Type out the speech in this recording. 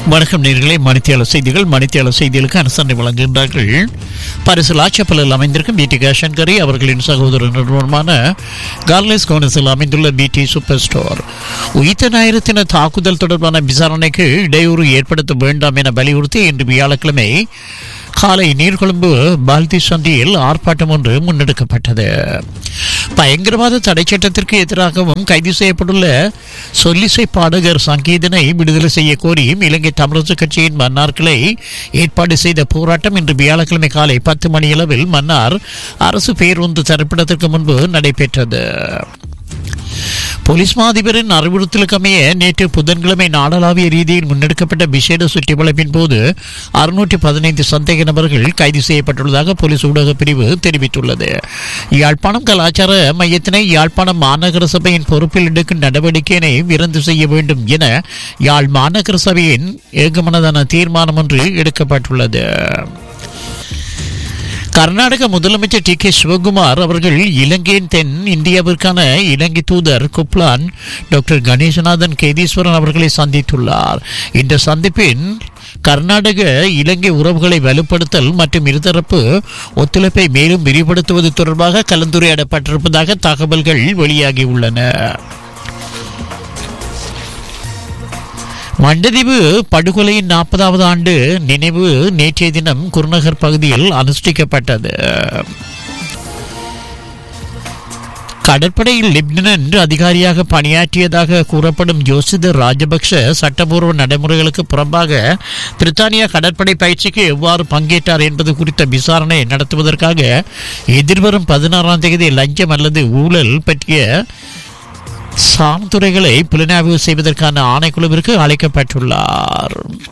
வணக்கம் நேர்களே மணித்தியாளர் செய்திகள் மணித்தியாளர் செய்திகளுக்கு அரசனை வழங்குகின்றார்கள் பரிசு லாச்சப்பலில் அமைந்திருக்கும் பிடி கேஷன்கரி அவர்களின் சகோதர நிறுவனமான கார்லெஸ் கோனஸில் அமைந்துள்ள பிடி சூப்பர் ஸ்டோர் உயிர்த்த ஞாயிறத்தின தாக்குதல் தொடர்பான விசாரணைக்கு இடையூறு ஏற்படுத்த வேண்டாம் என வலியுறுத்தி இன்று வியாழக்கிழமை காலை நீர்கொழும்பு பால்தி சந்தியில் ஆர்ப்பாட்டம் ஒன்று முன்னெடுக்கப்பட்டது பயங்கரவாத தடை சட்டத்திற்கு எதிராகவும் கைது செய்யப்பட்டுள்ள சொல்லிசை பாடகர் சங்கீதனை விடுதலை செய்ய கோரியும் இலங்கை தமிழரசு கட்சியின் மன்னார் கிளை ஏற்பாடு செய்த போராட்டம் இன்று வியாழக்கிழமை காலை பத்து மணியளவில் மன்னார் அரசு பேருந்து தரப்பிடத்திற்கு முன்பு நடைபெற்றது போலீஸ் மாதிபரின் அறிவுறுத்தலுக்கு அமைய நேற்று புதன்கிழமை நாடளாவிய ரீதியில் முன்னெடுக்கப்பட்ட விசேட சுற்றிவளைப்பின் போது அறுநூற்றி பதினைந்து சந்தேக நபர்கள் கைது செய்யப்பட்டுள்ளதாக போலீஸ் ஊடக பிரிவு தெரிவித்துள்ளது யாழ்ப்பாணம் கலாச்சார மையத்தினை யாழ்ப்பாணம் மாநகர சபையின் பொறுப்பில் எடுக்கும் நடவடிக்கையினை விரந்து செய்ய வேண்டும் என யாழ் மாநகர சபையின் ஏகமனதான தீர்மானம் ஒன்று எடுக்கப்பட்டுள்ளது கர்நாடக முதலமைச்சர் டி கே சிவகுமார் அவர்கள் இலங்கையின் தென் இந்தியாவிற்கான இலங்கை தூதர் குப்லான் டாக்டர் கணேசநாதன் கேதீஸ்வரன் அவர்களை சந்தித்துள்ளார் இந்த சந்திப்பின் கர்நாடக இலங்கை உறவுகளை வலுப்படுத்தல் மற்றும் இருதரப்பு ஒத்துழைப்பை மேலும் விரிவுபடுத்துவது தொடர்பாக கலந்துரையாடப்பட்டிருப்பதாக தகவல்கள் வெளியாகியுள்ளன மண்டதீவு படுகொலையின் நாற்பதாவது ஆண்டு நினைவு நேற்றைய தினம் குருநகர் பகுதியில் அனுஷ்டிக்கப்பட்டது கடற்படையில் லெப்டினன்ட் அதிகாரியாக பணியாற்றியதாக கூறப்படும் ஜோசிதர் ராஜபக்ஷ சட்டபூர்வ நடைமுறைகளுக்கு புறம்பாக பிரித்தானியா கடற்படை பயிற்சிக்கு எவ்வாறு பங்கேற்றார் என்பது குறித்த விசாரணை நடத்துவதற்காக எதிர்வரும் பதினாறாம் தேதி லஞ்சம் அல்லது ஊழல் பற்றிய சான்துறைகளை புலனாய்வு செய்வதற்கான ஆணைக்குழுவிற்கு அழைக்கப்பட்டுள்ளார்